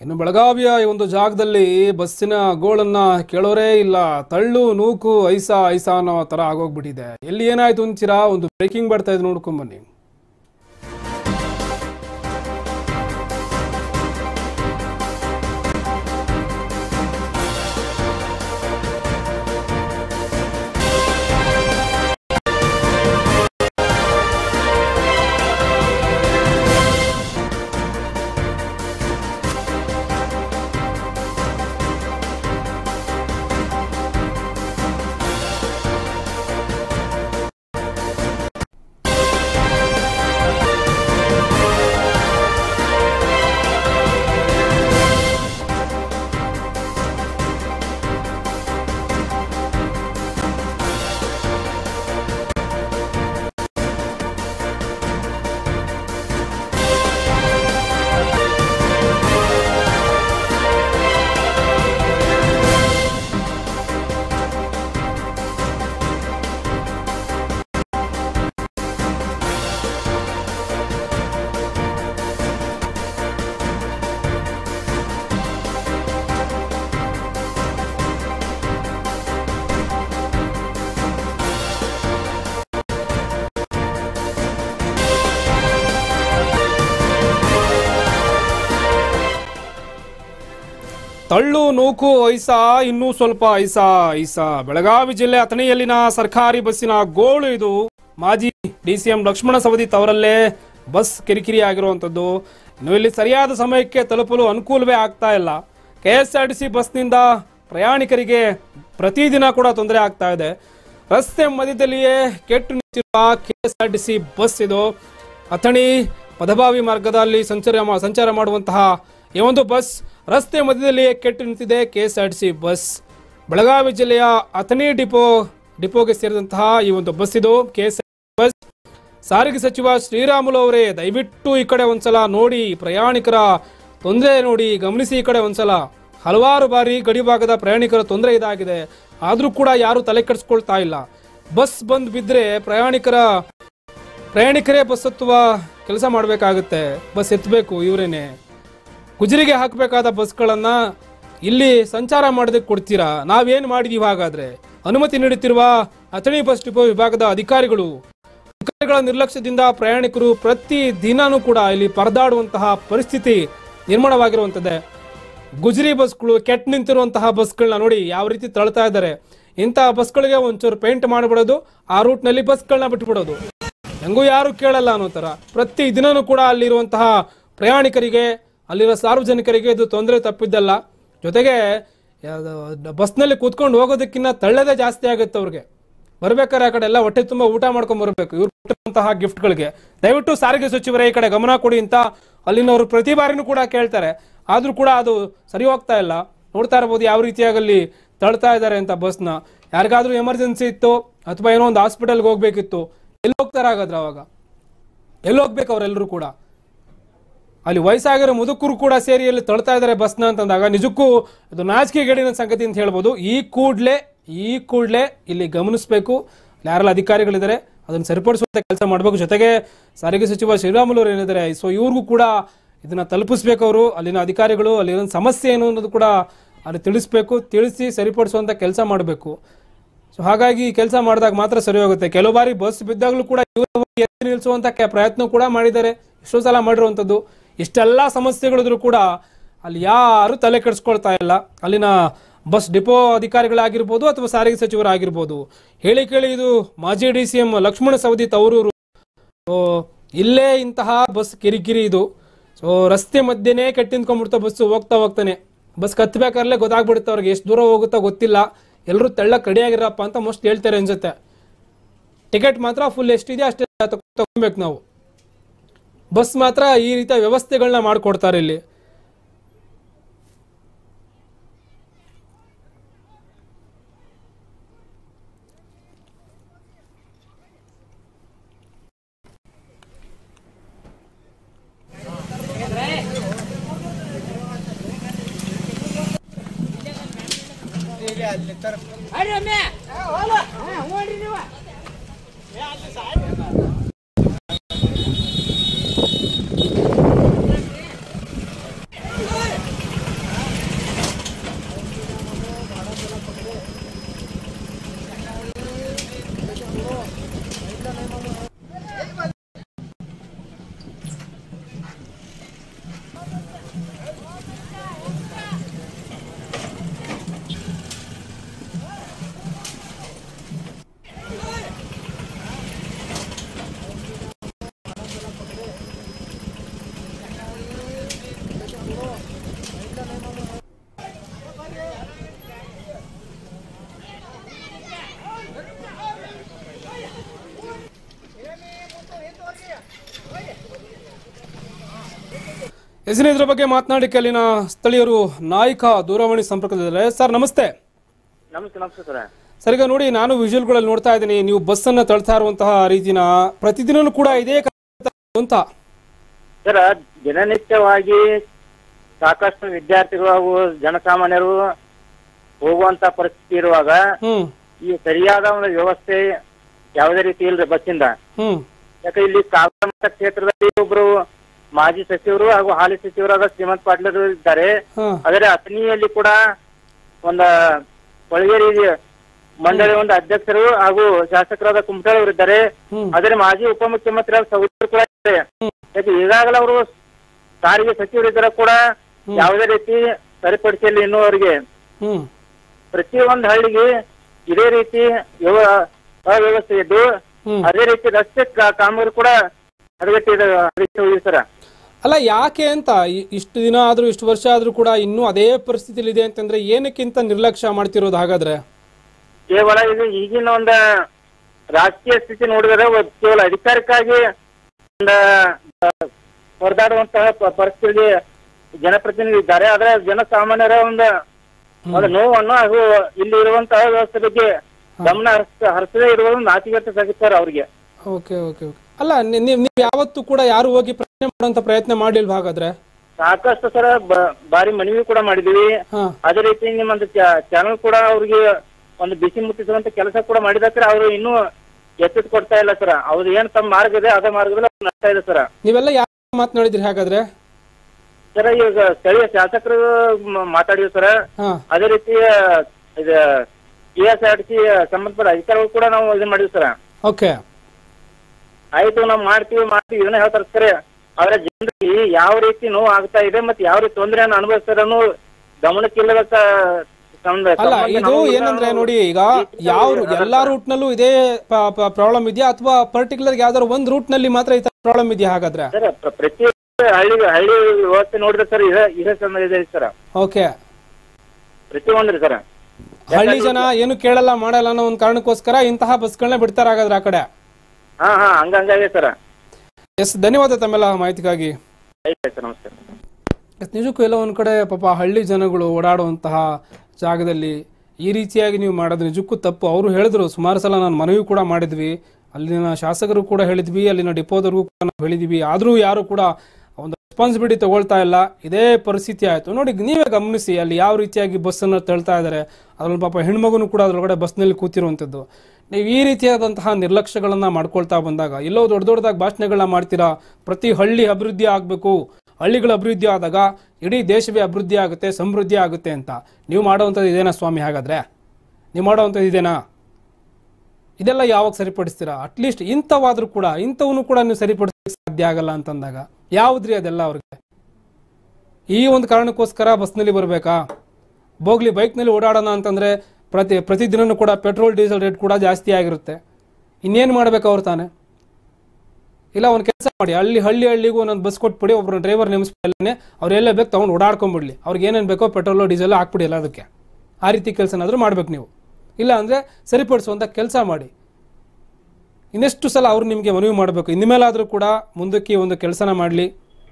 ಇನ್ನು ಬೆಳಗಾವಿಯ ಈ ಒಂದು ಜಾಗದಲ್ಲಿ ಬಸ್ಸಿನ ಗೋಳನ್ನ ಕೇಳೋರೇ ಇಲ್ಲ ತಳ್ಳು ನೂಕು ಐಸಾ ಐಸಾ ಅನ್ನೋ ತರ ಆಗೋಗ್ಬಿಟ್ಟಿದೆ ಎಲ್ಲಿ ಏನಾಯ್ತು ಅಂತೀರಾ ಒಂದು ಬ್ರೇಕಿಂಗ್ ಬರ್ತಾ ಇದೆ ನೋಡ್ಕೊಂಡ್ ಬನ್ನಿ ತಳ್ಳು ನೂಕು ಐಸಾ ಇನ್ನೂ ಸ್ವಲ್ಪ ಐಸಾ ಐಸಾ ಬೆಳಗಾವಿ ಜಿಲ್ಲೆ ಅಥಣಿಯಲ್ಲಿನ ಸರ್ಕಾರಿ ಬಸ್ಸಿನ ಗೋಳು ಇದು ಮಾಜಿ ಡಿಸಿಎಂ ಲಕ್ಷ್ಮಣ ಸವದಿ ಅವರಲ್ಲೇ ಬಸ್ ಕಿರಿಕಿರಿ ಆಗಿರುವಂಥದ್ದು ಇನ್ನು ಇಲ್ಲಿ ಸರಿಯಾದ ಸಮಯಕ್ಕೆ ತಲುಪಲು ಅನುಕೂಲವೇ ಆಗ್ತಾ ಇಲ್ಲ K S R T C ಬಸ್ನಿಂದ ಪ್ರಯಾಣಿಕರಿಗೆ ಪ್ರತಿದಿನ ಕೂಡ ತೊಂದರೆ ಆಗ್ತಾ ಇದೆ ರಸ್ತೆ ಮಧ್ಯದಲ್ಲಿಯೇ ಕೆಟ್ಟು ನಿಂತಿರುವ K S R T C bus ಇದು ಅಥಣಿ ಪದಭಾವಿ ಮಾರ್ಗದಲ್ಲಿ ಸಂಚಾರ ಮಾ- ಸಂಚಾರ ಮಾಡುವಂತಹ ಈ ಒಂದು ಬಸ್ ರಸ್ತೆ ಮಧ್ಯದಲ್ಲಿಯೇ ಕೆಟ್ಟು ನಿಂತಿದೆ K S R T C bus Belagavi ಜಿಲ್ಲೆಯ ಅಥಣಿ ಡಿಪೋ ಡಿಪೋಗೆ ಸೇರಿದಂತಹ ಈ ಒಂದು ಬಸ್ ಇದು ಕೆ ಎಸ್ ಬಸ್ ಸಾರಿಗೆ ಸಚಿವ ಶ್ರೀರಾಮುಲು ಅವರೇ ದಯವಿಟ್ಟು ಈ ಕಡೆ ಒಂದ್ಸಲ ನೋಡಿ ಪ್ರಯಾಣಿಕರ ತೊಂದರೆ ನೋಡಿ ಗಮನಿಸಿ ಈ ಕಡೆ ಒಂದ್ಸಲ ಹಲವಾರು ಬಾರಿ ಗಡಿ ಭಾಗದ ಪ್ರಯಾಣಿಕರ ತೊಂದರೆ ಇದಾಗಿದೆ ಆದರೂ ಕೂಡ ಯಾರು ತಲೆ ಕೆಡಿಸ್ಕೊಳ್ತಾ ಇಲ್ಲ ಬಸ್ ಬಂದ್ ಬಿದ್ರೆ ಪ್ರಯಾಣಿಕರ ಪ್ರಯಾಣಿಕರೇ ಬಸ್ ಹತ್ತುವ ಕೆಲಸ ಮಾಡಬೇಕಾಗುತ್ತೆ ಬಸ್ ಎತ್ತಬೇಕು ಇವರೇನೆ ಗುಜರಿಗೆ ಹಾಕಬೇಕಾದ ಬಸ್ಗಳನ್ನ ಇಲ್ಲಿ ಸಂಚಾರ ಮಾಡೋದಕ್ಕೆ ಕೊಡ್ತೀರಾ ನಾವೇನು ಮಾಡಿದೀವಿ ಹಾಗಾದ್ರೆ ಅನುಮತಿ ನೀಡುತ್ತಿರುವ ಅಥಣಿ ಬಸ್ ಡಿಪೋ ವಿಭಾಗದ ಅಧಿಕಾರಿಗಳು ಅಧಿಕಾರಿಗಳ ನಿರ್ಲಕ್ಷ್ಯದಿಂದ ಪ್ರಯಾಣಿಕರು ಪ್ರತಿ ದಿನಾನೂ ಕೂಡ ಇಲ್ಲಿ ಪರದಾಡುವಂತಹ ಪರಿಸ್ಥಿತಿ ನಿರ್ಮಾಣವಾಗಿರುವಂಥದ್ದೇ ಗುಜರಿ ಬಸ್ಗಳು ಕೆಟ್ಟ ನಿಂತಿರುವಂತಹ ಬಸ್ಗಳನ್ನ ನೋಡಿ ಯಾವ ರೀತಿ ತಳ್ತಾ ಇದ್ದಾರೆ ಇಂತಹ ಬಸ್ಗಳಿಗೆ ಒಂಚೂರು ಪೇಂಟ್ ಮಾಡಿಬಿಡೋದು ಆ ರೂಟ್ನಲ್ಲಿ ಬಸ್ಗಳನ್ನ ಬಿಟ್ಬಿಡೋದು ಹೆಂಗೂ ಯಾರು ಕೇಳಲ್ಲ ಅನ್ನೋ ಥರ ಪ್ರತಿ ದಿನನೂ ಕೂಡ ಅಲ್ಲಿರುವಂತಹ ಪ್ರಯಾಣಿಕರಿಗೆ ಅಲ್ಲಿರೋ ಸಾರ್ವಜನಿಕರಿಗೆ ಇದು ತೊಂದರೆ ತಪ್ಪಿದ್ದಲ್ಲ ಜೊತೆಗೆ ಯಾವ್ದು ಬಸ್ನಲ್ಲಿ ಕೂತ್ಕೊಂಡು ಹೋಗೋದಕ್ಕಿಂತ ತಳ್ಳದೇ ಜಾಸ್ತಿ ಆಗುತ್ತೆ ಅವ್ರಿಗೆ ಬರ್ಬೇಕಾದ್ರೆ ಆ ಕಡೆ ಎಲ್ಲ ಹೊಟ್ಟೆ ತುಂಬ ಊಟ ಮಾಡ್ಕೊಂಡ್ ಬರ್ಬೇಕು ಇವ್ರು ಕೊಟ್ಟಿರುವಂತಹ ಗಿಫ್ಟ್ಗಳಿಗೆ ದಯವಿಟ್ಟು ಸಾರಿಗೆ ಸಚಿವರೇ ಈ ಕಡೆ ಗಮನ ಕೊಡಿ ಅಂತ ಅಲ್ಲಿನವರು ಪ್ರತಿ ಬಾರಿನೂ ಕೂಡ ಕೇಳ್ತಾರೆ ಆದ್ರೂ ಕೂಡ ಅದು ಸರಿ ಹೋಗ್ತಾ ಇಲ್ಲ ನೋಡ್ತಾ ಇರ್ಬೋದು ಯಾವ ರೀತಿಯಾಗಿ ಅಲ್ಲಿ ತಳ್ತಾ ಇದ್ದಾರೆ ಅಂತ ಬಸ್ನ ಯಾರಿಗಾದ್ರೂ ಎಮರ್ಜೆನ್ಸಿ ಇತ್ತು ಅಥವಾ ಏನೋ ಒಂದು ಹಾಸ್ಪಿಟಲ್ಗೆ ಹೋಗ್ಬೇಕಿತ್ತು ಎಲ್ಲಿ ಹೋಗ್ತಾರೆ ಹಾಗಾದ್ರೆ ಅವಾಗ ಎಲ್ಲಿ ಹೋಗ್ಬೇಕು ಅವರೆಲ್ಲರೂ ಕೂಡ ಅಲ್ಲಿ ವಯಸ್ಸಾಗಿರೋ ಮುದುಕರು ಕೂಡ ಸೇರಿ ಅಲ್ಲಿ ತಳ್ತಾ ಇದ್ದಾರೆ ಬಸ್ನ ಅಂತಂದಾಗ ನಿಜಕ್ಕೂ ಇದು ನಾಚಿಕೆಗೇಡಿನ ಸಂಗತಿ ಅಂತ ಹೇಳ್ಬೋದು ಈ ಕೂಡ್ಲೆ ಈ ಕೂಡ್ಲೆ ಇಲ್ಲಿ ಗಮನಿಸಬೇಕು ಯಾರೆಲ್ಲ ಅಧಿಕಾರಿಗಳಿದ್ದಾರೆ ಅದನ್ನು ಸರಿಪಡಿಸುವಂತ ಕೆಲಸ ಮಾಡಬೇಕು ಜೊತೆಗೆ ಸಾರಿಗೆ ಸಚಿವ ಶ್ರೀರಾಮುಲು ಅವರು ಏನಿದ್ದಾರೆ ಸೊ ಇವ್ರಿಗೂ ಕೂಡ ಇದನ್ನ ತಲುಪಿಸ್ಬೇಕು ಅವರು ಅಲ್ಲಿನ ಅಧಿಕಾರಿಗಳು ಅಲ್ಲಿನ ಸಮಸ್ಯೆ ಏನು ಅನ್ನೋದು ಕೂಡ ಅಲ್ಲಿ ತಿಳಿಸ್ಬೇಕು ತಿಳಿಸಿ ಸರಿಪಡಿಸುವಂತ ಕೆಲಸ ಮಾಡಬೇಕು ಸೊ ಹಾಗಾಗಿ ಕೆಲಸ ಮಾಡಿದಾಗ ಮಾತ್ರ ಸರಿ ಹೋಗುತ್ತೆ ಕೆಲವು ಬಾರಿ ಬಸ್ ಬಿದ್ದಾಗಲೂ ಕೂಡ ಇವರು ಎತ್ತಿ ನಿಲ್ಲಿಸುವಂತ ಕೆ- ಪ್ರಯತ್ನ ಕೂಡ ಮಾಡಿದ್ದಾರೆ ಎಷ್ಟೋ ಸಲ ಮಾಡಿರುವಂಥದ್ದು ಇಷ್ಟೆಲ್ಲ ಸಮಸ್ಯೆಗಳಿದ್ರು ಕೂಡ ಅಲ್ಲಿ ಯಾರು ತಲೆ ಕೆಡಿಸ್ಕೊಳ್ತಾ ಇಲ್ಲ ಅಲ್ಲಿನ ಬಸ್ ಡಿಪೋ ಅಧಿಕಾರಿಗಳಾಗಿರ್ಬೋದು ಅಥವಾ ಸಾರಿಗೆ ಸಚಿವರಾಗಿರ್ಬೋದು ಹೇಳಿ ಕೇಳಿ ಇದು ಮಾಜಿ D C M Laxman Savadi ತವರೂರು ಸೊ ಇಲ್ಲೇ ಇಂತಹ ಬಸ್ ಕಿರಿಕಿರಿ ಇದು ಸೊ ರಸ್ತೆ ಮಧ್ಯೆನೇ ಕೆಟ್ಟ ನಿಂತ್ಕೊಂಡ್ಬಿಡ್ತಾ ಬಸ್ ಹೋಗ್ತಾ ಹೋಗ್ತಾನೆ ಬಸ್ ಕತ್ತಬೇಕಾದ್ರೆ ಗೊತ್ತಾಗ್ಬಿಡುತ್ತೆ ಅವ್ರಿಗೆ ಎಷ್ಟು ದೂರ ಹೋಗುತ್ತೋ ಗೊತ್ತಿಲ್ಲ ಎಲ್ಲರೂ ತೆಳ್ಳಕ್ಕೆ ರೆಡಿಯಾಗಿರಪ್ಪ ಅಂತ ಮೋಸ್ಟ್ ಹೇಳ್ತಾರೆ ಅನ್ಸುತ್ತೆ ಟಿಕೆಟ್ ಮಾತ್ರ ಫುಲ್ ಎಷ್ಟಿದೆ ಅಷ್ಟೇ ತಗೊ- ತಗೊಬೇಕು ನಾವು ಬಸ್ ಮಾತ್ರ ಈ ರೀತಿಯ ವ್ಯವಸ್ಥೆಗಳನ್ನ ಮಾಡಿಕೊಡ್ತಾರೆ ಇಲ್ಲಿ ಹೆಸರಿನ ಇದ್ರ ಬಗ್ಗೆ ಮಾತನಾಡಿಕ್ಕೆ ಅಲ್ಲಿನ ಸ್ಥಳೀಯರು ನಾಯಕ ದೂರವಾಣಿ ಸಂಪರ್ಕದಲ್ಲಿದ್ದಾರೆ ಸರ್ ನಮಸ್ತೆ ನಮಸ್ತೆ ನಮಸ್ತೆ ಸರ್ ಸರ್ ಈಗ ನೋಡಿ ನಾನು ವಿಜುವಲ್ಗಳಲ್ಲಿ ನೋಡ್ತಾ ಇದ್ದೀನಿ ನೀವು ಬಸ್ ಅನ್ನ ತಳ್ತಾ ಇರುವಂತಹ ರೀತಿನ ಪ್ರತಿದಿನನೂ ಕೂಡ ಇದೇ ಕ- ಅಂತ ಸರ್ ದಿನನಿತ್ಯವಾಗಿ ಸಾಕಷ್ಟು ವಿದ್ಯಾರ್ಥಿಗಳು ಹಾಗೂ ಜನಸಾಮಾನ್ಯರು ಹೋಗುವಂತ ಪರಿಸ್ಥಿತಿ ಇರುವಾಗ ಹ್ಮ್ ಈ ಸರಿಯಾದ ಒಂದು ವ್ಯವಸ್ಥೆ ಯಾವುದೇ ರೀತಿ ಇಲ್ರಿ ಬಸ್ಸಿಂದ ಹ್ಮ್ ಯಾಕೆ ಇಲ್ಲಿ ಕಾಗಮಠ ಕ್ಷೇತ್ರದಲ್ಲಿ ಒಬ್ರು ಮಾಜಿ ಸಚಿವರು ಹಾಗೂ ಹಾಲಿ ಸಚಿವರಾದ ಶ್ರೀಮಂತ್ ಪಾಟೀಲ್ ಇದ್ದಾರೆ ಹಾ ಆದರೆ ಅಥಣಿಯಲ್ಲಿ ಕೂಡ ಒಂದ ಕೊಳಗೇರಿ ಮಂಡಳಿ ಒಂದು ಅಧ್ಯಕ್ಷರು ಹಾಗೂ ಶಾಸಕರಾದ ಕುಮಟಾಳ್ ಅವರು ಇದ್ದಾರೆ ಹ್ಮ್ ಆದರೆ ಮಾಜಿ ಉಪಮುಖ್ಯಮಂತ್ರಿ ಆದ ಸೌದಿರು ಕೂಡ ಇದ್ದಾರೆ ಯಾಕೆ ಈಗಾಗಲೇ ಅವರು ಸಾರಿಗೆ ಸಚಿವರಿದ್ದರೂ ಕೂಡ ಯಾವುದೇ ರೀತಿ ಸರಿಪಡಿಸಿಲ್ಲ ಇನ್ನೂ ಅವರಿಗೆ ಹ್ಮ್ ಪ್ರತಿಯೊಂದು ಹಳ್ಳಿಗೆ ಇದೇ ರೀತಿ ವ್ಯವ- ಅವ್ಯವಸ್ಥೆ ಇದ್ದು ಹ್ಮ್ ಅದೇ ರೀತಿ ರಸ್ತೆ ಕಾ- ಕಾಮಗಾರಿ ಕೂಡ ಹದಗೆಟ್ಟಿದೆ ಹೋಗಿದೆ ಸರ್ ಅಲ್ಲ ಯಾಕೆ ಅಂತ ಇ- ಇಷ್ಟು ದಿನ ಆದ್ರೂ ಇಷ್ಟು ವರ್ಷ ಆದ್ರೂ ಕೂಡ ಇನ್ನೂ ಅದೇ ಪರಿಸ್ಥಿತಿಲಿ ಇದೆ ಅಂತಂದ್ರೆ ಏನಕ್ಕಿಂತ ನಿರ್ಲಕ್ಷ್ಯ ಮಾಡ್ತಿರೋದು ಹಾಗಾದ್ರೆ ಕೇವಲ ಇದು ಈಗಿನ ಒಂದು ರಾಜಕೀಯ ಸ್ಥಿತಿ ನೋಡಿದರೆ ಒ- ಕೇವಲ ಅಧಿಕಾರಕ್ಕಾಗಿ ಒಂದು ಹೊರದಾಡುವಂತಹ ಪ- ಪರಿಸ್ಥಿತಿಗೆ ಜನಪ್ರತಿನಿಧಿ ಇದ್ದಾರೆ ಆದ್ರೆ ಜನಸಾಮಾನ್ಯರ ಒಂದು ಒಂದು ನೋವನ್ನು ಹಾಗೂ ಇಲ್ಲಿ ಇರುವಂತಹ ವ್ಯವಸ್ಥೆ ಬಗ್ಗೆ ಗಮನ ಹರಿಸ ಹರಿಸದೇ ಇರುವುದು ನಾಚಿಕೆಟ್ಟು ಸರ್ ಅವ್ರಿಗೆ ಓಕೆ ಓಕೆ ಓಕೆ ಅಲ್ಲ ನಿ- ನೀವ್ ನೀವು ಯಾವತ್ತೂ ಕೂಡ ಯಾರು ಹೋಗಿ ಪ್ರಶ್ನೆ ಮಾಡುವಂತ ಪ್ರಯತ್ನ ಮಾಡಿಲ್ವಾ ಹಾಗಾದ್ರೆ ಸಾಕಷ್ಟು ಸರ ಬ- ಬಾರಿ ಮನವಿ ಕೂಡ ಮಾಡಿದೀವಿ ಹಾ ಅದೇ ರೀತಿ ನಿಮ್ಮೊಂದು ಚಾನಲ್ ಕೂಡ ಅವ್ರಿಗೆ ಒಂದು ಬಿಸಿ ಮುಟ್ಟಿಸುವಂತ ಕೆಲಸ ಕೂಡ ಮಾಡಿದಕ್ರೆ ಅವರು ಇನ್ನೂ ಎಚ್ಚೆತ್ತು ಕೊಡ್ತಾ ಇಲ್ಲ ಸರ್ ಅವ್ರು ಏನ್ ತಮ್ಮ ಮಾರ್ಗ ಇದೆ ಅದೇ ಮಾರ್ಗದಲ್ಲಿ ಅವ್ರು ನಡ್ತಾ ಇದೆ ಸರ್ ನೀವೆಲ್ಲ ಯಾರು ಮಾತನಾಡಿದ್ರಿ ಹಾಗಾದ್ರೆ ಸರ್ ಈಗ ಸ್ಥಳೀಯ ಶಾಸಕರು ಮ- ಮಾತಾಡಿದ್ರು ಸರ್ ಹಾ ಅದೇ ರೀತಿ ಇದು ಕೆ ಎಸ್ ಆರ್ ಟಿ ಸಂಬಂಧಪಟ್ಟ ಅಧಿಕಾರಿಗಳು ಕೂಡ ನಾವು ಇದನ್ನ ಮಾಡಿದ್ವಿ ಸರ್ ಓಕೆ ಆಯ್ತು ನಾವು ಮಾಡ್ತೀವಿ ಮಾಡ್ತೀವಿ ಇದನ್ನ ಹೇಳ್ತಾರೆ ಸರ್ ಅವರ ಜನರಿಗೆ ಯಾವ ರೀತಿ ನೋವು ಆಗ್ತಾ ಇದೆ ಮತ್ತೆ ಯಾವ ರೀತಿ ತೊಂದರೆಯನ್ನು ಅನುಭವಿಸ್ತಾರೆ ಅನ್ನೋ ಗಮನಕ್ಕಿಲ್ಲದ ಕ- ಸಂಬಂಧ- ಅಲ್ಲ ಸಂಬಂಧ ಇದು ನಾವು ಏನಂದ್ರೆ ನಾವು ನೋಡಿ ಈಗ ಯಾವ ಎಲ್ಲಾ ರೂಟ್ ನಲ್ಲೂ ಇದೇ ಪ್ರಾಬ್ಲಮ್ ಇದೆಯಾ ಅಥವಾ ಪರ್ಟಿಕ್ಯುಲರ್ ಯಾವ್ದಾದ್ರು ಒಂದ್ ರೂಟ್ ನಲ್ಲಿ ಮಾತ್ರ ಈ ತರ ಪ್ರಾಬ್ಲಮ್ ಇದೆಯಾ ಹಾಗಾದ್ರೆ ಸರ್ ಪ್ರ- ಪ್ರತಿ ಹಳ್ಳಿ ಹಳ್ಳಿ ವ್ಯವಸ್ಥೆ ನೋಡಿದ್ರೆ ಸರ್ ಇದೇ ಇದೇ ಸಂಬಂಧ ಇದೆ ಸರ್ ಓಕೆ ಪ್ರತಿ ಒಂದ್ರಿ ಸರ್ ಹಳ್ಳಿ ಜನ ಏನು ಕೇಳಲ್ಲ ಮಾಡಲ್ಲ ಅನ್ನೋ ಒಂದು ಕಾರಣಕ್ಕೋಸ್ಕರ ಇಂತಹ ಬಸ್ಗಳನ್ನ ಬಿಡ್ತಾರೆ ಹಾಗಾದ್ರೆ ಆ ಕಡೆ ಹಾ ಹಾ ಹಂಗ ಹಂಗಾಗಿದೆ ಸರ್ ಎಸ್ ಧನ್ಯವಾದ ತಮ್ಮೆಲ್ಲ ಮಾಹಿತಿಗಾಗಿ ಆಯ್ತು ಸರ್ ನಮಸ್ತೆ ಎಸ್, ನಿಜಕ್ಕೂ ಎಲ್ಲ ಒಂದ್ ಕಡೆ ಪಾಪ ಹಳ್ಳಿ ಜನಗಳು ಓಡಾಡುವಂತಹ ಜಾಗದಲ್ಲಿ ಈ ರೀತಿಯಾಗಿ ನೀವು ಮಾಡೋದು ನಿಜಕ್ಕೂ ತಪ್ಪು ಅವರು ಹೇಳಿದ್ರು ಸುಮಾರು ಸಲ ನಾನು ಮನವಿ ಕೂಡ ಮಾಡಿದ್ವಿ ಅಲ್ಲಿನ ಶಾಸಕರು ಕೂಡ ಹೇಳಿದ್ವಿ ಅಲ್ಲಿನ ಡಿಪೋದವ್ರಿಗೂ ಕೂಡ ನಾವು ಹೇಳಿದ್ವಿ ಆದರೂ ಯಾರು ಕೂಡ ಒಂದು ರೆಸ್ಪಾನ್ಸಿಬಿಲಿಟಿ ತಗೊಳ್ತಾ ಇಲ್ಲ ಇದೇ ಪರಿಸ್ಥಿತಿ ಆಯಿತು ನೋಡಿ ನೀವೇ ಗಮನಿಸಿ ಅಲ್ಲಿ ಯಾವ ರೀತಿಯಾಗಿ ಬಸ್ಸನ್ನು ತಳ್ತಾ ಇದ್ದಾರೆ ಅದ್ರಲ್ಲಿ ಪಾಪ ಹೆಣ್ಮಗುನು ಕೂಡ ಅದರೊಳಗಡೆ ಬಸ್ನಲ್ಲಿ ಕೂತಿರುವಂಥದ್ದು ನೀವು ಈ ರೀತಿಯಾದಂತಹ ನಿರ್ಲಕ್ಷ್ಯಗಳನ್ನು ಮಾಡ್ಕೊಳ್ತಾ ಬಂದಾಗ ಎಲ್ಲೋ ದೊಡ್ಡ ದೊಡ್ಡದಾಗಿ ಭಾಷಣಗಳನ್ನ ಮಾಡ್ತೀರಾ ಪ್ರತಿ ಹಳ್ಳಿ ಅಭಿವೃದ್ಧಿ ಆಗಬೇಕು ಹಳ್ಳಿಗಳ ಅಭಿವೃದ್ಧಿ ಆದಾಗ ಇಡೀ ದೇಶವೇ ಅಭಿವೃದ್ಧಿ ಆಗುತ್ತೆ ಸಮೃದ್ಧಿ ಆಗುತ್ತೆ ಅಂತ ನೀವು ಮಾಡುವಂಥದ್ದು ಇದೇನಾ ಸ್ವಾಮಿ ಹಾಗಾದ್ರೆ ನೀವು ಮಾಡುವಂಥದ್ದು ಇದೇನಾ ಇದೆಲ್ಲ ಯಾವಾಗ ಸರಿಪಡಿಸ್ತೀರಾ ಅಟ್ಲೀಸ್ಟ್ ಇಂಥವಾದ್ರೂ ಕೂಡ ಇಂಥವನು ಕೂಡ ನೀವು ಸರಿಪಡಿಸಲಿಕ್ಕೆ ಸಾಧ್ಯ ಆಗಲ್ಲ ಅಂತಂದಾಗ ಯಾವುದ್ರಿ ಅದೆಲ್ಲ ಅವ್ರಿಗೆ ಈ ಒಂದು ಕಾರಣಕ್ಕೋಸ್ಕರ ಬಸ್ನಲ್ಲಿ ಬರಬೇಕಾ ಬೋಗ್ಲಿ ಬೈಕ್ನಲ್ಲಿ ಓಡಾಡೋಣ ಅಂತಂದ್ರೆ ಪ್ರತಿ ಪ್ರತಿದಿನನೂ ಕೂಡ ಪೆಟ್ರೋಲ್ ಡೀಸೆಲ್ ರೇಟ್ ಕೂಡ ಜಾಸ್ತಿ ಆಗಿರುತ್ತೆ ಇನ್ನೇನು ಮಾಡ್ಬೇಕು ಅವ್ರು ತಾನೆ ಇಲ್ಲ ಒಂದು ಕೆಲಸ ಮಾಡಿ ಹಳ್ಳಿ ಹಳ್ಳಿ ಹಳ್ಳಿಗೂ ಒಂದೊಂದು ಬಸ್ ಕೊಟ್ಬಿಡಿ ಒಬ್ಬರು ಡ್ರೈವರ್ ನೇಮಿಸ್ಬಿಡಲೇ ಅವ್ರು ಎಲ್ಲೇ ಬೇಕು ತೊಗೊಂಡು ಓಡಾಡ್ಕೊಂಡ್ಬಿಡ್ಲಿ ಅವ್ರಿಗೆ ಏನೇನು ಬೇಕೋ ಪೆಟ್ರೋಲು ಡೀಸೆಲ್ ಹಾಕ್ಬಿಡಿ ಎಲ್ಲ ಅದಕ್ಕೆ ಆ ರೀತಿ ಕೆಲಸನಾದರೂ ಮಾಡ್ಬೇಕು ನೀವು ಇಲ್ಲ ಅಂದರೆ ಸರಿಪಡಿಸುವಂಥ ಕೆಲಸ ಮಾಡಿ ಇನ್ನೆಷ್ಟು ಸಲ ಅವ್ರು ನಿಮಗೆ ಮನವಿ ಮಾಡಬೇಕು ಇನ್ಮೇಲಾದರೂ ಕೂಡ ಮುಂದಕ್ಕೆ ಈ ಒಂದು ಕೆಲಸನ ಮಾಡಲಿ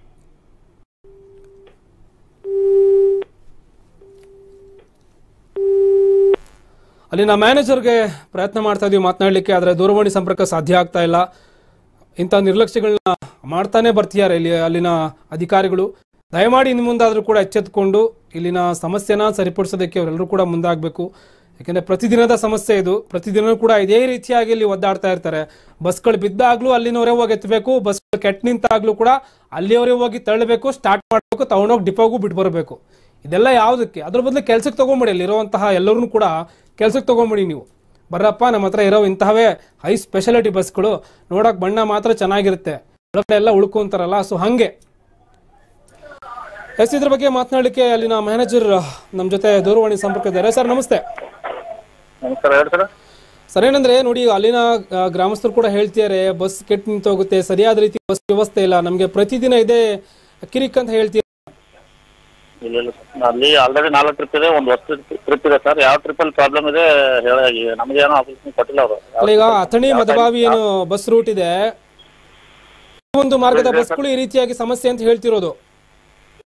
ಅಲ್ಲಿನ ಮ್ಯಾನೇಜರ್ಗೆ ಪ್ರಯತ್ನ ಮಾಡ್ತಾ ಇದೀವಿ ಮಾತನಾಡಲಿಕ್ಕೆ ಆದರೆ ದೂರವಾಣಿ ಸಂಪರ್ಕ ಸಾಧ್ಯ ಆಗ್ತಾ ಇಲ್ಲ ಇಂಥ ನಿರ್ಲಕ್ಷ್ಯಗಳನ್ನ ಮಾಡ್ತಾನೆ ಬರ್ತಿದ್ದಾರೆ ಇಲ್ಲಿ ಅಲ್ಲಿನ ಅಧಿಕಾರಿಗಳು ದಯಮಾಡಿ ಇನ್ನು ಮುಂದಾದರೂ ಕೂಡ ಎಚ್ಚೆತ್ತುಕೊಂಡು ಇಲ್ಲಿನ ಸಮಸ್ಯೆನ ಸರಿಪಡಿಸೋದಕ್ಕೆ ಅವರೆಲ್ಲರೂ ಕೂಡ ಮುಂದಾಗಬೇಕು ಯಾಕೆಂದರೆ ಪ್ರತಿದಿನದ ಸಮಸ್ಯೆ ಇದು ಪ್ರತಿದಿನ ಕೂಡ ಇದೇ ರೀತಿಯಾಗಿ ಇಲ್ಲಿ ಒದ್ದಾಡ್ತಾ ಇರ್ತಾರೆ ಬಸ್ಗಳು ಬಿದ್ದಾಗ್ಲೂ ಅಲ್ಲಿನವರೇ ಹೋಗಿ ಎತ್ತಬೇಕು ಬಸ್ಗಳು ಕೆಟ್ಟ ನಿಂತಾಗ್ಲೂ ಕೂಡ ಅಲ್ಲಿಯವರೇ ಹೋಗಿ ತಳ್ಳಬೇಕು ಸ್ಟಾರ್ಟ್ ಮಾಡಬೇಕು ತಗೊಂಡೋಗಿ ಡಿಪೋಗೂ ಬಿಟ್ಟು ಬರಬೇಕು ಇದೆಲ್ಲ ಯಾವುದಕ್ಕೆ ಅದ್ರ ಬದಲು ಕೆಲ್ಸಕ್ಕೆ ತಗೊಂಬಿಡಿ ಅಲ್ಲಿರುವಂತಹ ಎಲ್ಲರೂ ಕೂಡ ಕೆಲ್ಸಕ್ಕೆ ತಗೊಂಬಿಡಿ ನೀವು ಬರ್ರಪ್ಪ ನಮ್ಮ ಹತ್ರ ಇರೋ ಇಂತಹವೇ ಹೈ ಸ್ಪೆಷಾಲಿಟಿ ಬಸ್ಗಳು ನೋಡಕ್ ಬಣ್ಣ ಮಾತ್ರ ಚೆನ್ನಾಗಿರುತ್ತೆ ಒಳಗಡೆ ಎಲ್ಲ ಉಳ್ಕೊಂತಾರಲ್ಲ ಸೊ ಹಂಗೆ ಎಸ್ ಇದ್ರ ಬಗ್ಗೆ ಮಾತನಾಡಲಿಕ್ಕೆ ಅಲ್ಲಿನ ಮ್ಯಾನೇಜರ್ ನಮ್ಮ ಜೊತೆ ದೂರವಾಣಿ ಸಂಪರ್ಕ ಇದ್ದಾರೆ ಸರ್ ನಮಸ್ತೆ ನಮಸ್ಕಾರ ಹೇಳಿ ಸರ್ ಸರ್ ಏನಂದ್ರೆ ನೋಡಿ ಅಲ್ಲಿ ಆ, ಗ್ರಾಮಸ್ಥರು ಕೂಡ ಹೇಳ್ತಿದ್ದಾರೆ ಬಸ್ ಕೆಟ್ಟು ನಿಂತೋಗುತ್ತೆ ಸರಿಯಾದ ರೀತಿ ಬಸ್ ವ್ಯವಸ್ಥೆ ಇಲ್ಲ ನಮಗೆ ಪ್ರತಿದಿನ ಇದೆ ಕಿರಿಕ್ ಅಂತ ಹೇಳ್ತೀವಿ ಇಲ್ಲ ಇಲ್ಲ ಸರ್ ಅಲ್ಲಿ ಆಲ್ರೆಡಿ ನಾಲ್ಕು ಟ್ರಿಪ್ ಇದೆ ಒಂದು ವರ್ಷ ಟ್ರಿಪ್ ಇದೆ ಸರ್ ಯಾವ ಟ್ರಿಪ್ ಅಲ್ಲಿ ಪ್ರಾಬ್ಲಮ್ ಇದೆ ಹೇಳಿ ನಮಗೇನೋ ಅಪ್ಲಿಕೇಶನ್ ಕೊಟ್ಟಿಲ್ಲ ಅವರು ಅಲ್ಲ ಈಗ ಅಥಣಿ ಮದಬಾವಿ ಏನು ಬಸ್ ರೂಟ್ ಇದೆ ಈ ಒಂದು ಮಾರ್ಗದ ಬಸ್ಗಳು ಈ ರೀತಿಯಾಗಿ ಸಮಸ್ಯೆ ಅಂತ ಹೇಳ್ತಿರೋದು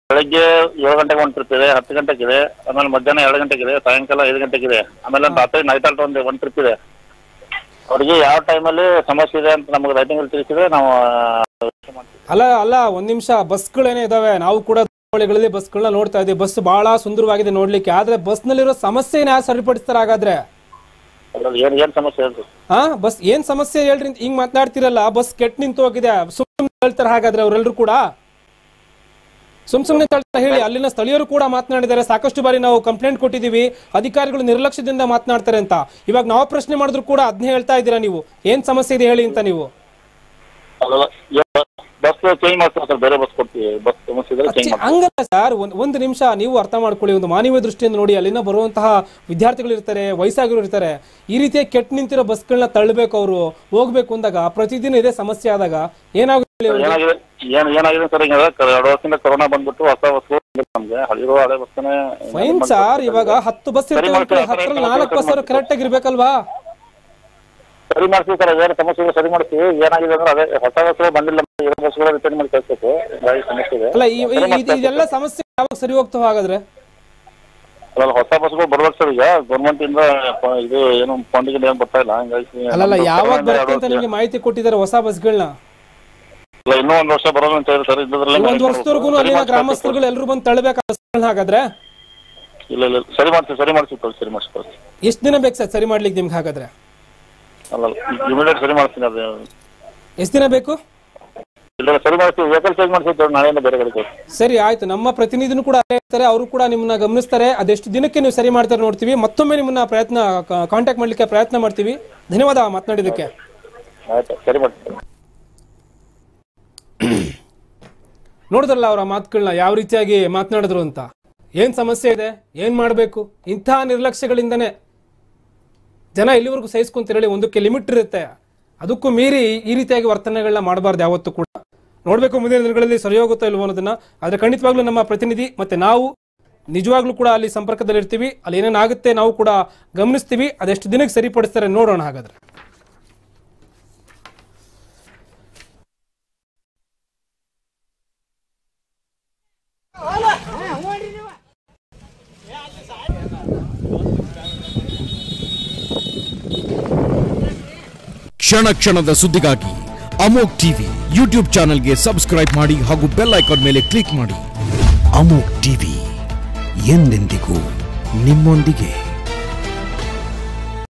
ಬೆಳಗ್ಗೆ ಏಳು ಗಂಟೆಗೆ ಒಂದು ಟ್ರಿಪ್ ಇದೆ ಹತ್ತು ಗಂಟೆಗೆ ಇದೆ ಆಮೇಲೆ ಮಧ್ಯಾಹ್ನ ಎರಡು ಗಂಟೆಗೆ ಇದೆ ಸಾಯಂಕಾಲ ಐದು ಗಂಟೆಗೆ ಇದೆ ಆಮೇಲೆ ರಾತ್ರಿ ನೈಟ್ ಆಲ್ಟ್ ಒಂದು ಒಂದು ಟ್ರಿಪ್ ಇದೆ ಅವರಿಗೆ ಯಾವ ಟೈಮಲ್ಲಿ ಸಮಸ್ಯೆ ಇದೆ ಅಂತ ನಮಗೆ ರೈಟಿಂಗ್ ತಿಳಿಸಿದ್ರೆ ನಾವು ವ್ಯವಸ್ಥೆ ಮಾಡ್ತೀವಿ ಅಲ್ಲ ಅಲ್ಲ ಒಂದ್ ನಿಮಿಷ ಬಸ್ಗಳೇನೇ ಇದಾವೆ ನಾವು ಕೂಡ ದೀಪಾವಳಿಗಳಲ್ಲಿ ಬಸ್ಗಳನ್ನ ನೋಡ್ತಾ ಇದ್ದೀವಿ ಬಸ್ ಬಹಳ ಸುಂದರವಾಗಿದೆ ನೋಡ್ಲಿಕ್ಕೆ ಆದ್ರೆ ಬಸ್ನಲ್ಲಿರೋ ಸಮಸ್ಯೆನ ಯಾರು ಸರಿಪಡಿಸ್ತಾರೆ ಹಾಗಾದ್ರೆ ಅದ್ರಲ್ಲಿ ಏನು ಏನು ಸಮಸ್ಯೆ ಹೇಳ್ರಿ ಹಾ ಬಸ್ ಏನ್ ಸಮಸ್ಯೆ ಹೇಳ್ರಿ ಅಂತ ಹಿಂಗ್ ಮಾತನಾಡ್ತಿರಲ್ಲ ಬಸ್ ಕೆಟ್ಟ ನಿಂತು ಹೋಗಿದೆ ಸುಮ್ ಹೇಳ್ತಾರೆ ಹಾಗಾದ್ರೆ ಅವರೆಲ್ಲರೂ ಕೂಡ ಸುಮ್ ಸುಮ್ನೆ ತಳ್ತಾ ಹೇಳಿ ಅಲ್ಲಿನ ಸ್ಥಳೀಯರು ಕೂಡ ಮಾತನಾಡಿದ್ದಾರೆ ಸಾಕಷ್ಟು ಬಾರಿ ನಾವು ಕಂಪ್ಲೇಂಟ್ ಕೊಟ್ಟಿದೀವಿ ಅಧಿಕಾರಿಗಳು ನಿರ್ಲಕ್ಷ್ಯದಿಂದ ಮಾತನಾಡ್ತಾರೆ ಅಂತ ಇವಾಗ ನಾವು ಪ್ರಶ್ನೆ ಮಾಡಿದ್ರು ಕೂಡ ಅದನ್ನೇ ಹೇಳ್ತಾ ಇದ್ದೀರಾ ನೀವು ಏನ್ ಸಮಸ್ಯೆ ಇದೆ ಹೇಳಿ ಅಂತ ನೀವು ಅಲ್ಲಲ್ಲ ಬಸ್ ಚೇಂಜ್ ಮಾಡ್ತೀವಿ ಸರ್ ಬೇರೆ ಬಸ್ ಕೊಡ್ತೀವಿ ಬಸ್ ಸಮಸ್ಯೆ ಇದ್ರೆ ಚೇಂಜ್ ಮಾಡ್ತೀವಿ ಹಂಗಲ್ಲ ಸರ್ ಒಂದ್ ಒಂದು ನಿಮಿಷ ನೀವು ಅರ್ಥ ಮಾಡ್ಕೊಳ್ಳಿ ಒಂದು ಮಾನವೀಯ ದೃಷ್ಟಿಯಿಂದ ನೋಡಿ ಅಲ್ಲಿನ ಬರುವಂತಹ ವಿದ್ಯಾರ್ಥಿಗಳು ಇರ್ತಾರೆ ವಯಸ್ಸಾಗಿರೋ ಇರ್ತಾರೆ ಈ ರೀತಿಯ ಕೆಟ್ಟ ನಿಂತಿರೋ ಬಸ್ಗಳನ್ನ ತಳ್ಳಬೇಕು ಅವರು ಹೋಗ್ಬೇಕು ಅಂದಾಗ ಪ್ರತಿದಿನ ಇದೇ ಸಮಸ್ಯೆ ಆದಾಗ ಏನಾಗುತ್ತೆ ಹೇಳಿ ಅವ್ರಿಗೆ? ಏನಾಗಿದೆ ಏನ್ ಏನಾಗಿದೆ ಸರ್ ಈಗ ಎರಡು ವರ್ಷದಿಂದ ಕೊರೋನಾ ಬಂದ್ಬಿಟ್ಟು ಹೊಸ ಬಸ್ ನಮ್ಗೆ ಹಳಿರೋ ಹಳೆ ಬಸ್ನೇ ಫೈನ್ ಸರ್ ಇವಾಗ ಹತ್ತು ಬಸ್ ಸರಿ ಇರ್ತವೆ ಮಾಡ್ತೀವಿ, ಹತ್ತರಲ್ಲಿ ಸರಿ ನಾಲ್ಕು ಬಸ್ ಮಾಡ್ತೀವಿ. ಕರೆಕ್ಟ್ ಆಗಿ ಇರ್ಬೇಕಲ್ವಾ ಸರಿ ಮಾಡ್ತೀವಿ ಸರ್ ಅದೇನು ಸಮಸ್ಯೆ ಇದೆ ಸರಿ ಮಾಡ್ತೀವಿ ಏನಾಗಿದೆ ಅಂದ್ರೆ ಅದೇ ಹೊಸ ಬಸ್ ಬಂದಿಲ್ಲ ಇರೋ ಬಸ್ಗಳು ರಿಟರ್ನ್ ಮಾಡಿ ಕಳಿಸ್ಬೇಕು ಹೀಗಾಗಿ ಸಮಸ್ಯೆ ಇದೆ ಅಲ್ಲ ಈ- ಈ- ಸರಿ ಇದು- ಮಾಡ್ತೀವಿ. ಇದೆಲ್ಲ ಸಮಸ್ಯೆ ಯಾವಾಗ ಸರಿ ಹೋಗ್ತಾವ ಹಾಗಾದ್ರೆ ಅಲ್ಲ ಹೊಸ ಬಸ್ಗಳು ಬರ್ಬೇಕು ಸರ್ ಈಗ ಗೌರ್ಮೆಂಟ್ ಇಂದ ಪ- ಇದು ಏನು ಫಂಡಿಗೆ ಏನು ಬರ್ತಾ ಇಲ್ಲ ಹಂಗಾಗಿ ಅಲ್ಲಲ್ಲ ನಮ್ದು ಯಾವಾಗ ಕೊರೋನಾ ಬರುತ್ತೆ ಎರಡು ಅಂತ ವರ್ಷ- ನಿಮಗೆ ಮಾಹಿತಿ ಕೊಟ್ಟಿದ್ದಾರೆ ಹೊಸ ಬಸ್ಗಳನ್ನ ಇಲ್ಲ ಇನ್ನೂ ಒಂದು ವರ್ಷ ಬರೋದು ಅಂತ ಹೇಳಿ ಸರ್ ಇದ್ದದ್ರಲ್ಲಿ ಒಂದ್ ವರ್ಷದವರೆಗೂ ಅಲ್ಲಿನ ಗ್ರಾಮಸ್ಥರುಗಳು ಎಲ್ಲರೂ ಬಂದು ತಳ್ಳಬೇಕು ಬಸ್ಗಳನ್ನ ಹಾಗಾದ್ರೆ ಇಲ್ಲ ಇಲ್ಲ ಇಲ್ಲ. ಸರಿ ಮಾಡ್ತೀವಿ ಸರಿ ಮಾಡ್ತೀವಿ ತಗೊಳ್ಳಿ, ಸರಿ ಮಾಡ್ತೀವಿ ಎಷ್ಟು ದಿನ ಬೇಕು ಸರ್ ಸರಿ ಮಾಡ್ಲಿಕ್ಕೆ ನಿಮ್ಗೆ ಹಾಗಾದ್ರೆ ಅಲ್ಲ ಇಮಿಡಿಯೇಟ್ ಸರಿ ಮಾಡ್ತೀನಿ ಅದು ಎಷ್ಟು ದಿನ ಬೇಕು ಇಲ್ಲ ಸರಿ ಮಾಡ್ತೀವಿ ವೆಹಿಕಲ್ ಚೇಂಜ್ ಮಾಡ್ತೀವಿ ನಾಳೆಯಿಂದ ಬೇರೆ ಕಡೆ ಹೋಗ್ತೀವಿ. ಸರಿ ಆಯ್ತು ನಮ್ಮ ಪ್ರತಿನಿಧಿನೂ ಕೂಡ ಅಲ್ಲೇ ಇರ್ತಾರೆ ಅವರು ಕೂಡ ನಿಮ್ಮನ್ನ ಗಮನಿಸ್ತಾರೆ ಅದೆಷ್ಟು ದಿನಕ್ಕೆ ನೀವು ಸರಿ ಮಾಡ್ತಾರೆ ನೋಡ್ತೀವಿ ಮತ್ತೊಮ್ಮೆ ನಿಮ್ಮನ್ನ ಪ್ರಯತ್ನ ಕಾಂಟ್ಯಾಕ್ಟ್ ಮಾಡ್ಲಿಕ್ಕೆ ಪ್ರಯತ್ನ ಮಾಡ್ತೀವಿ ಧನ್ಯವಾದ ಮಾತನಾಡಿದ್ದಕ್ಕೆ ಆಯ್ತು ಸರಿ ಮಾಡ್ತೀವಿ ನೋಡಿದ್ರಲ್ಲ ಅವರ ಮಾತುಗಳನ್ನ ಯಾವ ರೀತಿಯಾಗಿ ಮಾತನಾಡಿದ್ರು ಅಂತ ಏನ್ ಸಮಸ್ಯೆ ಇದೆ ಏನ್ ಮಾಡಬೇಕು ಇಂತಹ ನಿರ್ಲಕ್ಷ್ಯಗಳಿಂದನೇ ಜನ ಎಲ್ಲಿವರೆಗೂ ಸಹಿಸ್ಕೊಂತಿರಲಿ ಒಂದಕ್ಕೆ ಲಿಮಿಟ್ ಇರುತ್ತೆ ಅದಕ್ಕೂ ಮೀರಿ ಈ ರೀತಿಯಾಗಿ ವರ್ತನೆಗಳನ್ನ ಮಾಡಬಾರ್ದು ಯಾವತ್ತೂ ಕೂಡ ನೋಡಬೇಕು ಮುಂದಿನ ದಿನಗಳಲ್ಲಿ ಸರಿ ಹೋಗುತ್ತೋ ಇಲ್ವೋ ಅನ್ನೋದನ್ನ ಆದರೆ ಖಂಡಿತವಾಗ್ಲೂ ನಮ್ಮ ಪ್ರತಿನಿಧಿ ಮತ್ತೆ ನಾವು ನಿಜವಾಗ್ಲೂ ಕೂಡ ಅಲ್ಲಿ ಸಂಪರ್ಕದಲ್ಲಿ ಇರ್ತೀವಿ ಅಲ್ಲಿ ಏನೇನಾಗುತ್ತೆ ನಾವು ಕೂಡ ಗಮನಿಸ್ತೀವಿ ಅದೆಷ್ಟು ದಿನಕ್ಕೆ ಸರಿಪಡಿಸ್ತಾರೆ ನೋಡೋಣ ಹಾಗಾದ್ರೆ ಕ್ಷಣ ಕ್ಷಣದ ಸುದ್ದಿಗಾಗಿ ಅಮೋಕ್ ಟಿವಿ ಯೂಟ್ಯೂಬ್ ಚಾನೆಲ್ಗೆ ಸಬ್ಸ್ಕ್ರೈಬ್ ಮಾಡಿ ಹಾಗೂ ಬೆಲ್ ಐಕಾನ್ ಮೇಲೆ ಕ್ಲಿಕ್ ಮಾಡಿ ಅಮೋಕ್ ಟಿವಿ ಎಂದೆಂದಿಗೂ ನಿಮ್ಮೊಂದಿಗೆ